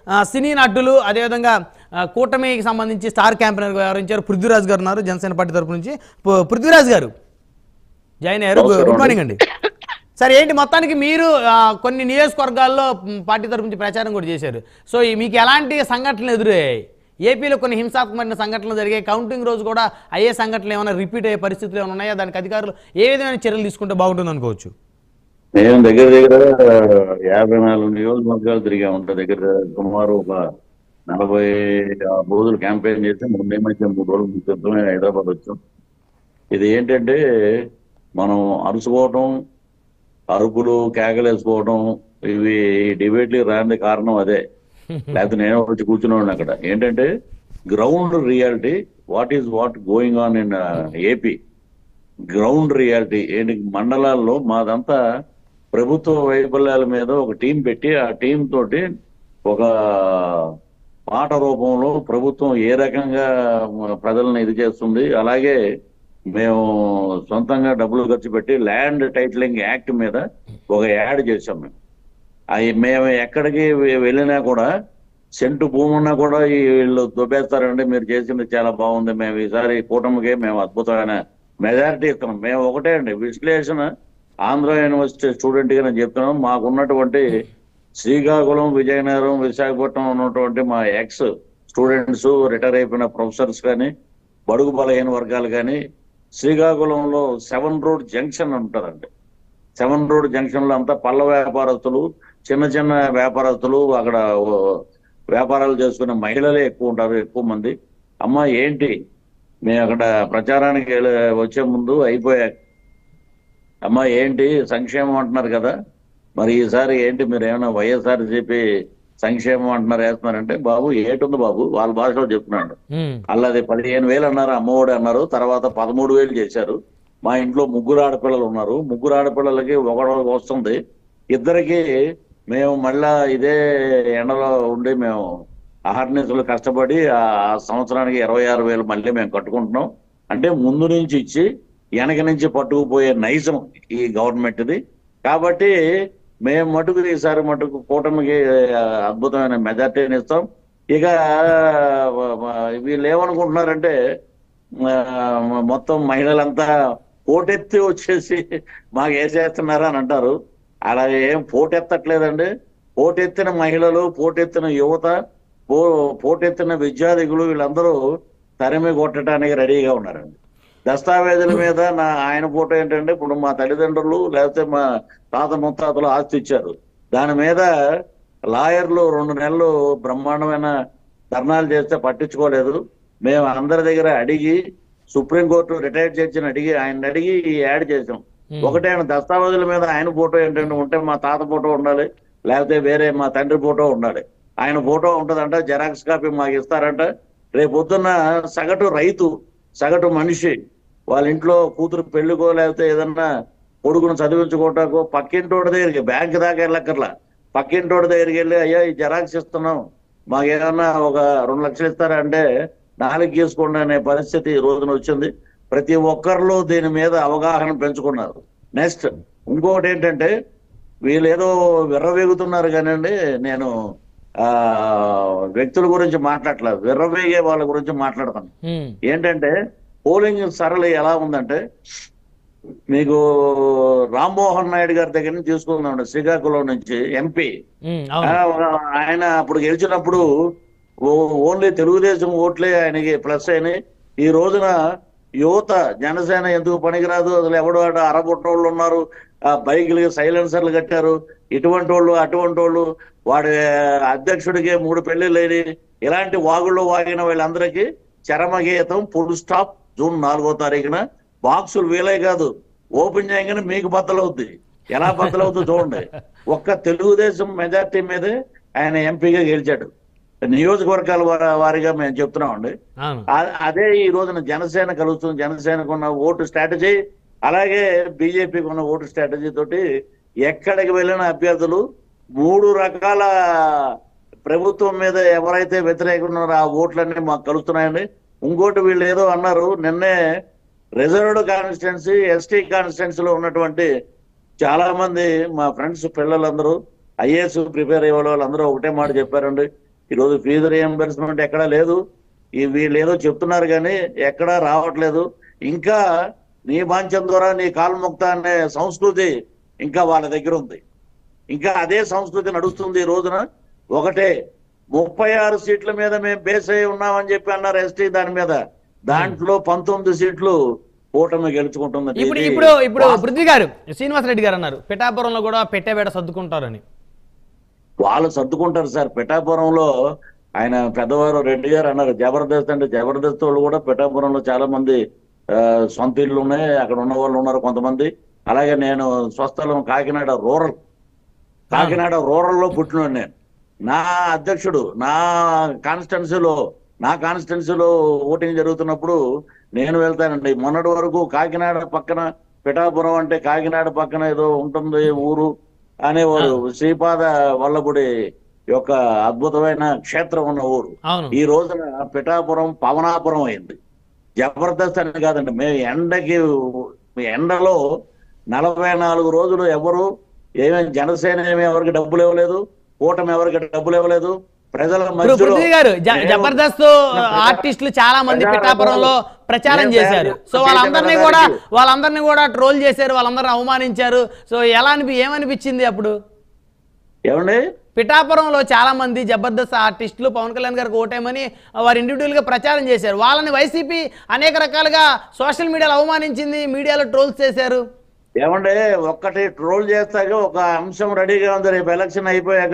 ఆ, సినీ నటులు అదేవిధంగా ఆ, కూటమికి సంబంధించి స్టార్ క్యాంపెయినర్ వ్యవహరించారు పృథ్వీరాజ్ గారు ఉన్నారు జనసేన పార్టీ తరపు నుంచి పు- పృథ్వీరాజ్ గారు జాయిన్ అయ్యారు నమస్కారం గుడ్ అండి. మార్నింగ్ అండి సరే ఏంటి మొత్తానికి మీరు ఆ, కొన్ని నియోజకవర్గాల్లో మ్, పార్టీ తరపు నుంచి ప్రచారం కూడా చేశారు సో ఈ మీకు ఎలాంటి సంఘటనలు ఎదురయ్యాయి ఏపీలో కొన్ని హింసాత్మకమైన సంఘటనలు జరిగాయి కౌంటింగ్ రోజు కూడా అయ్యే సంఘటనలు ఏమైనా రిపీట్ అయ్యే పరిస్థితులు ఏమైనా ఉన్నాయా దానికి అధికారులు ఏ విధమైన చర్యలు తీసుకుంటే బాగుంటుంది అనుకోవచ్చు మేము దగ్గర దగ్గర యాభై నాలుగు నియోజకవర్గాలు తిరిగా ఉంటా దగ్గర సుమారు ఒక నలభై ఆరు రోజులు క్యాంపెయిన్ చేసి ముందే మధ్య మూడు రోజులు క్రితమే హైదరాబాద్ వచ్చాం ఇది ఏంటంటే మనం అరుచుకోవటం అరుపులు కేకలేసుకోవడం ఇవి డిబేట్లు రాని కారణం అదే లేకపోతే నేను వచ్చి కూర్చున్నాను అక్కడ ఏంటంటే ground reality what is what going on in AP ground reality ఏంటి మండలాల్లో మాదంతా ప్రభుత్వ వైఫల్యాల మీద ఒక టీం పెట్టి ఆ టీం తోటి ఒక పాట రూపంలో ప్రభుత్వం ఏ రకంగా ప్రజలను ఇది చేస్తుంది అలాగే మేము సొంతంగా డబ్బులు ఖర్చు పెట్టి ల్యాండ్ టైటిలింగ్ యాక్ట్ మీద ఒక యాడ్ చేశాం మేము అవి మేము ఎక్కడికి వె- వెళ్ళినా కూడా సెంటు భూమి ఉన్నా కూడా ఈ వీళ్ళు దుబ్బేస్తారండి మీరు చేసింది చాలా బాగుంది మేము ఈసారి కూటమికి మేము అద్భుతమైన మెజారిటీ ఇస్తున్నాం మేము ఒకటే అండి విశ్లేషణ ఆంధ్ర యూనివర్సిటీ స్టూడెంట్ గా నేను చెప్తున్నాం మాకున్నటువంటి శ్రీకాకుళం విజయనగరం విశాఖపట్నం ఉన్నటువంటి మా ఎక్స్ స్టూడెంట్స్ రిటైర్ అయిపోయిన ప్రొఫెసర్స్ కానీ బడుగు బలహీన వర్గాలు కానీ శ్రీకాకుళంలో సెవెన్ రోడ్ జంక్షన్ ఉంటుందండి సెవెన్ రోడ్ జంక్షన్ లో అంతా పళ్ళ వ్యాపారస్తులు చిన్న చిన్న వ్యాపారస్తులు అక్కడ ఓ, వ్యాపారాలు చేసుకునే మహిళలే ఎక్కువ ఉంటారు ఎక్కువ మంది అమ్మ ఏంటి మేము అక్కడ ప్రచారానికి వెళ్ళ- వచ్చే ముందు అయిపోయాక అమ్మ ఏంటి సంక్షేమం అంటున్నారు కదా మరి ఈసారి ఏంటి మీరు ఏమైనా వైఎస్ఆర్ చెప్పి సంక్షేమం అంటున్నారు వేస్తున్నారంటే బాబు ఏటుంది బాబు వాళ్ళ భాషలో చెప్తున్నాడు మ్, అల్లది పదిహేను వేలు అన్నారు అమ్మఒడి అన్నారు తర్వాత పదమూడు వేలు చేశారు మా ఇంట్లో ముగ్గురు ఆడపిల్లలు ఉన్నారు ముగ్గురు ఆడపిల్లలకి ఒకడు వస్తుంది ఇద్దరికి మేము మళ్ళా ఇదే ఎండలో ఉండి మేము అహర్నిశలు కష్టపడి ఆ సంవత్సరానికి ఇరవై ఆరు వేలు మళ్ళీ మేము కట్టుకుంటున్నాం అంటే ముందు నుంచి ఇచ్చి వెనక నుంచి పట్టుకుపోయే నైజం ఈ గవర్నమెంట్ది కాబట్టి మేము మటుకు ఈసారి మటుకు కూటమికి ఆ, అద్భుతమైన మెజార్టీని ఇస్తాం ఇక ఆ, వీళ్ళు ఏమనుకుంటున్నారంటే ఆ, మొత్తం మహిళలంతా పోటెత్తి వచ్చేసి మాకు వేసేస్తున్నారా అని అంటారు అలా ఏం పోటెత్తట్లేదండి పోటెత్తిన మహిళలు పోటెత్తిన యువత పో పోటెత్తిన విద్యార్థికులు వీళ్ళందరూ తరిమి కొట్టడానికి రెడీగా ఉన్నారండి దస్తావేజుల మీద నా ఆయన ఫోటో ఏంటంటే ఇప్పుడు మా తల్లిదండ్రులు లేకపోతే మా తాత ముత్తాతలు ఆస్తి ఇచ్చారు దాని మీద లాయర్లు రెండు నెలలు బ్రహ్మాండమైన ధర్నాలు చేస్తే పట్టించుకోలేదు మేము అందరి దగ్గర అడిగి సుప్రీంకోర్టు రిటైర్డ్ జడ్జిని అడిగి ఆయన అడిగి ఈ యాడ్ చేసాం మ్. ఒకటే ఆయన దస్తావేజుల మీద ఆయన ఫోటో ఏంటంటే ఉంటే మా తాత ఫోటో ఉండాలి లేకపోతే వేరే మా తండ్రి ఫోటో ఉండాలి ఆయన ఫోటో ఉంటదంట జెరాక్స్ కాపీ మాకు ఇస్తారంట రేపు పొద్దున్న సగటు రైతు సగటు మనిషి వాళ్ళ ఇంట్లో కూతురు పెళ్లికో లేకపోతే ఏదన్నా కొడుకును చదివించుకోవటాకో పక్కింటోడి దగ్గరికి బ్యాంక్ దాకా వెళ్ళక్కర్లా పక్కింటోడి దగ్గరికి వెళ్ళి అయ్యా ఈ జెరాక్స్ ఇస్తున్నాం మాకు ఏమన్నా ఒక రెండు లక్షలు ఇస్తారా అంటే నాలుగు గీసుకోండి అనే పరిస్థితి ఈ రోజున వచ్చింది ప్రతి ఒక్కరిలో దీని మీద అవగాహన పెంచుకున్నారు నెక్స్ట్ ఇంకొకటి ఏంటంటే వీళ్ళు ఏదో విర్రవేగుతున్నారు కానండి నేను ఆ వ్యక్తుల గురించి మాట్లాడలేదు విర్రవేగే వాళ్ళ గురించి మాట్లాడతాను మ్, ఏంటంటే పోలింగ్ సరళి ఎలా ఉందంటే మీకు రామ్మోహన్ నాయుడు గారి దగ్గర నుంచి తీసుకుందాం శ్రీకాకుళం నుంచి ఎంపీ మ్, ఆ, అవును ఆయన అప్పుడు గెలిచినప్పుడు ఓ- ఓన్లీ తెలుగుదేశం ఓట్లే ఆయనకి ప్లస్ అయినాయి ఈ రోజున యువత జనసేన ఎందుకు పనికిరాదు అసలు ఎవడు అటు అరబొట్టోళ్ళు ఉన్నారు ఆ బైకులకి సైలెన్సర్లు కట్టారు ఇటువంటి వాళ్ళు అటువంటి వాళ్ళు వాడి అధ్యక్షుడికి మూడు పెళ్లిళ్ళని ఇలాంటి వాగుళ్ళు వాగిన వీళ్ళందరికీ చరమగీతం ఫుల్ స్టాప్ జూన్ నాలుగో తారీఖున బాక్సులు వీలే కాదు ఓపెన్ చేయగానే మీకు బద్దలవుద్ది ఎలా బద్దలవుతుందో చూడండి ఒక్క తెలుగుదేశం మెజార్టీ మీదే ఆయన ఎంపీగా గెలిచాడు నియోజకవర్గాల వార- వారీగా మేము చెప్తున్నామండి అవును ఆ- అదే ఈ రోజున జనసేన కలుస్తుంది జనసేనకు ఉన్న ఓటు స్ట్రాటజీ అలాగే బీజేపీకి ఉన్న ఓటు స్ట్రాటజీ తోటి ఎక్కడికి వెళ్ళిన అభ్యర్థులు మూడు రకాల ప్రభుత్వం మీద ఎవరైతే వ్యతిరేకంగా ఉన్నారో ఆ ఓట్లన్నీ మాకు కలుస్తున్నాయండి ఇంకోటి వీళ్ళు ఏదో అన్నారు నిన్నే రిజర్వ్డ్ కాన్స్టిట్యున్సీ ఎస్టీ కాన్స్టిట్యున్సీలో ఉన్నటువంటి చాలా మంది మా ఫ్రెండ్స్ పిల్లలందరూ ఐఏఎస్ ప్రిపేర్ అయ్యే వాళ్ళందరూ ఒకటే మాట చెప్పారండి ఈరోజు ఫీజు రియంబర్స్మెంట్ ఎక్కడా లేదు ఈ వీళ్ళు ఏదో చెప్తున్నారు కానీ ఎక్కడా రావట్లేదు ఇంకా నీ బాంచం ద్వారా నీ కాల్ముక్త అనే సంస్కృతి ఇంకా వాళ్ళ దగ్గర ఉంది ఇంకా అదే సంస్కృతి నడుస్తుంది ఈ రోజున ఒకటే ముప్పై ఆరు సీట్ల మీద మేము బేస్ అయి ఉన్నామని చెప్పి అన్నారు ఎస్టీ దాని మీద దాంట్లో పంతొమ్మిది సీట్లు కూటమి గెలుచుకుంటుంది ఇప్పుడు ఇది ఇప్పుడు ఇప్పుడు వాస్తవం. పృథ్వీ గారు శ్రీనివాసరెడ్డి గారు అన్నారు పిఠాపురంలో కూడా పెట్టేబేట సర్దుకుంటారని వాళ్ళు సర్దుకుంటారు సార్ పిఠాపురంలో ఆయన పెద్దవారు రెడ్డి గారు అన్నారు జబర్దస్త్ అంటే జబర్దస్త్ వాళ్ళు కూడా పిఠాపురంలో చాలా మంది ఆ, సొంత ఇళ్ళు ఉన్నాయి అక్కడ ఉన్న వాళ్ళు ఉన్నారు కొంతమంది అలాగే నేను స్వస్థలం కాకినాడ రూరల్ కాకినాడ రూరల్ లో పుట్టినోడు నేను నా అధ్యక్షుడు నా కాన్స్టిట్యున్సీలో నా కాన్స్టిట్యున్సీలో ఓటింగ్ జరుగుతున్నప్పుడు నేను వెళ్తానండి మొన్నటి వరకు కాకినాడ పక్కన పిఠాపురం అంటే కాకినాడ పక్కన ఏదో ఉంటుంది ఊరు అనేవారు శ్రీపాద వల్లభుడి యొక్క అద్భుతమైన క్షేత్రం ఉన్న ఊరు అవును ఈ రోజున పిఠాపురం పవనాపురం అయింది జబర్దస్త్ అని కాదండి మేము ఎండకి ఎండలో నలభై నాలుగు రోజులు ఎవరు ఏమేమి జనసేన ఏమి ఎవరికి డబ్బులు ఇవ్వలేదు కూటమి ఎవరికి డబ్బులు ఇవ్వలేదు ప్రజల ఇప్పుడు మధ్యలో పృథ్వీ గారు జ- మేము- జబర్దస్త్ ఆర్టిస్టులు చాలా మంది ప్రజా పిఠాపురంలో రథాలు ప్రచారం మేము చేశారు తయారు సో చేసే వాళ్ళందరినీ కూడా రథానికి- వాళ్ళందరినీ కూడా ట్రోల్ చేశారు వాళ్ళందరినీ అవమానించారు సో ఎలా అనిపి ఏమనిపించింది అప్పుడు ఏమండి పిఠాపురంలో చాలా మంది జబర్దస్త్ ఆర్టిస్టులు పవన్ కళ్యాణ్ గారికి ఓటేమని వారు ఇండివిజువల్ గా ప్రచారం చేశారు వాళ్ళని వైసీపీ అనేక రకాలుగా సోషల్ మీడియాలో అవమానించింది మీడియాలో ట్రోల్స్ చేశారు ఏమండి ఒక్కటి ట్రోల్ చేస్తాక ఒక అంశం రెడీగా ఉంది రేపు ఎలక్షన్ అయిపోయాక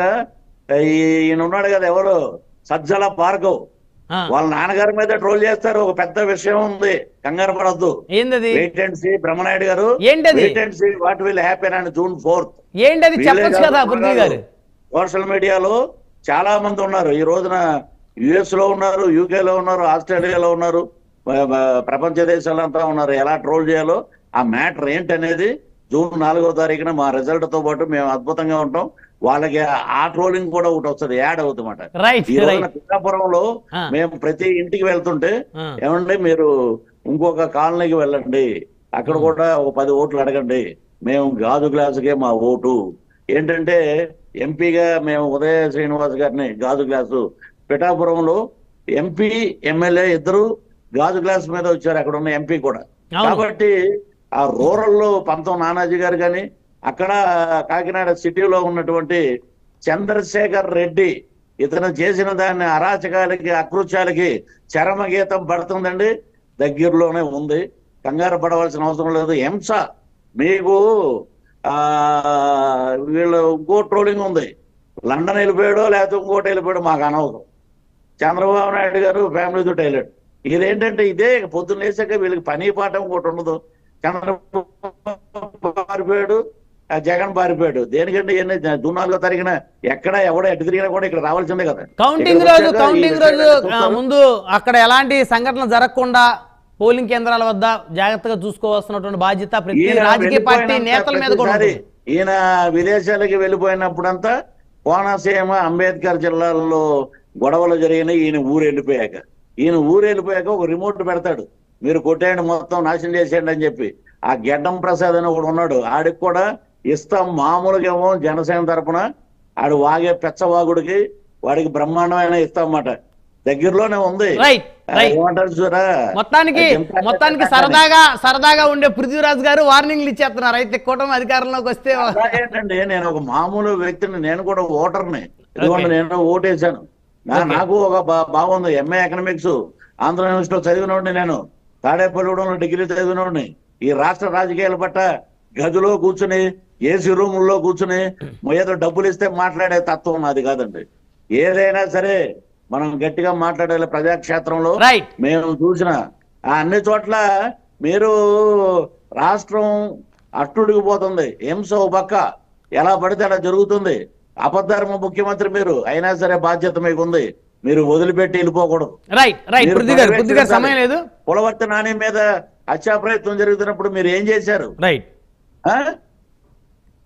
ఈ- ఈయన ఉన్నాడు కదా ఎవరు సజ్జల భార్గవ్ ఆ, వాళ్ళ నాన్నగారి మీద ట్రోల్ చేస్తారు ఒక పెద్ద విషయం ఉంది కంగారు పడద్దు ఏందది వెయిట్ అండ్ సీ బ్రహ్మనాయుడు గారు ఏంటది? Wait and see what will happen and June fourth ఏంటది చెప్పొచ్చు కదా పృథ్వీ గారు సోషల్ మీడియాలో చాలా మంది ఉన్నారు ఈ రోజున యుఎస్ లో ఉన్నారు యూకే లో ఉన్నారు ఆస్ట్రేలియాలో ఉన్నారు మ- మ- ప్రపంచ దేశాలంతా ఉన్నారు ఎలా ట్రోల్ చేయాలో ఆ మ్యాటర్ ఏంటనేది జూన్ నాలుగో తారీఖున మా రిజల్ట్ తో పాటు మేము అద్భుతంగా ఉంటాం వాళ్ళకి ఆ ట్రోలింగ్ కూడా ఒకటి వస్తుంది యాడ్ అవుతుందన్నమాట రైట్ ఈ రోజున రైట్ పిఠాపురంలో ఆ. మేము ప్రతి ఇంటికి వెళ్తుంటే ఆ. ఏమండి మీరు ఇంకొక కాలనీకి వెళ్ళండి అక్కడ కూడా ఒక పది ఓట్లు అడగండి మేము గాజు గ్లాసుకే మా ఓటు ఏంటంటే ఎంపీగా మేము ఉదయ శ్రీనివాస్ గారిని గాజు గ్లాసు పిఠాపురంలో ఎంపీ ఎమ్మెల్యే ఇద్దరు గాజు గ్లాస్ మీద వచ్చారు అక్కడ ఉన్న ఎంపీ కూడా అవును. కాబట్టి ఆ రూరల్ లో పంతం నానాజీ గారు కానీ అక్కడ కాకినాడ సిటీలో ఉన్నటువంటి చంద్రశేఖర్ రెడ్డి ఇతను చేసిన దాన్ని అరాచకాలకి అకృత్యాలకి చరమగీతం పడుతుందండి దగ్గరలోనే ఉంది కంగారు పడవలసిన అవసరం లేదు హింస మీకు ఆ వీళ్ళు ఇంకో ట్రోలింగ్ ఉంది లండన్ వెళ్ళిపోయాడో లేకపోతే ఇంకోటి వెళ్ళిపోయాడో మాకు అనవసరం చంద్రబాబు నాయుడు గారు ఫ్యామిలీతో టైలెట్ ఇదేంటంటే ఇదే పొద్దున్న లేచాక వీళ్ళకి పని పాట ఇంకోటి ఉండదు చంద్రబాబు పారిపోయాడు ఆ జగన్ పారిపోయాడు దేనికంటే ఎన్ని జూన్ నాలుగో తారీఖున ఎక్కడ ఎవడ ఎటు తిరిగినా కూడా ఇక్కడ రావాల్సిందే కదా కౌంటింగ్ ఇక్కడికి రోజు వచ్చాక కౌంటింగ్ ఈ రోజు విషయాన్ని ఆ, చూస్తారు. ముందు అక్కడ ఎలాంటి సంఘటనలు జరగకుండా పోలింగ్ కేంద్రాల వద్ద జాగ్రత్తగా చూసుకోవాల్సినటువంటి బాధ్యత ప్రతి ఈయన రాజకీయ పార్టీ వెళ్ళిపోయినంత నేతల మీద కూడా ప్రతిసారి ఉంటుంది. ఈయన విదేశాలకి వెళ్ళిపోయినప్పుడంతా కోనసీమ అంబేద్కర్ జిల్లాలో గొడవలు జరిగినాయి ఈయన ఊరు వెళ్ళిపోయాక ఈయన ఊరు వెళ్ళిపోయాక ఒక రిమోట్ పెడతాడు మీరు కొట్టేయండి మొత్తం నాశనం చేసేయండి అని చెప్పి ఆ గెడ్డం ప్రసాద్ అని ఒకడు ఉన్నాడు ఆడికి కూడా ఇస్తాం మామూలుగా ఏమో జనసేన తరపున ఆడు వాగే పెచ్చవాగుడికి వాడికి బ్రహ్మాండమైన ఇస్తాం దగ్గరలోనే ఉంది రైట్ ఆ, రైట్ ఏమంటారు చూరా మొత్తానికి జనతా మొత్తానికి పార్టీ సరదాగా సరదాగా ఉండే పృథ్వీరాజ్ గారు వార్నింగ్లు ఇచ్చేస్తున్నారు అయితే కూటమి అధికారంలోకి వస్తే ఏంటంటే నేను ఒక మామూలు వ్యక్తిని నేను కూడా ఓటర్ని ఎందుకంటే నేను ఓటేశాను నా- Okay. నాకు ఒక బా- బాగుంది ఎంఏ ఎకనామిక్స్ ఆంధ్ర యూనివర్సిటీలో చదివినోడిని నేను తాడేపల్లిగూడెంలో డిగ్రీ చదివినోడిని ఈ రాష్ట్ర రాజకీయాల పట్ల గదిలో కూర్చుని ఏసీ రూముల్లో కూర్చుని ఏదో డబ్బులు ఇస్తే మాట్లాడే తత్వం నాది కాదండి ఏదైనా సరే మనం గట్టిగా మాట్లాడాలి ప్రజాక్షేత్రంలో రైట్ మేము చూసిన ఆ అన్ని చోట్ల మీరు రాష్ట్రం అట్టుడికి పోతుంది హింస ఓ పక్క ఎలా పడితే అలా జరుగుతుంది అబద్ధర్మ ముఖ్యమంత్రి మీరు అయినా సరే బాధ్యత మీకు ఉంది మీరు వదిలిపెట్టి వెళ్ళిపోకూడదు రైట్ రైట్ మీరు పృథ్వీ గారు పృథ్వీ గారు సమయం లేదు కులవర్తి నాని మీద హత్యా ప్రయత్నం జరుగుతున్నప్పుడు మీరు ఏం చేశారు రైట్ ఆ?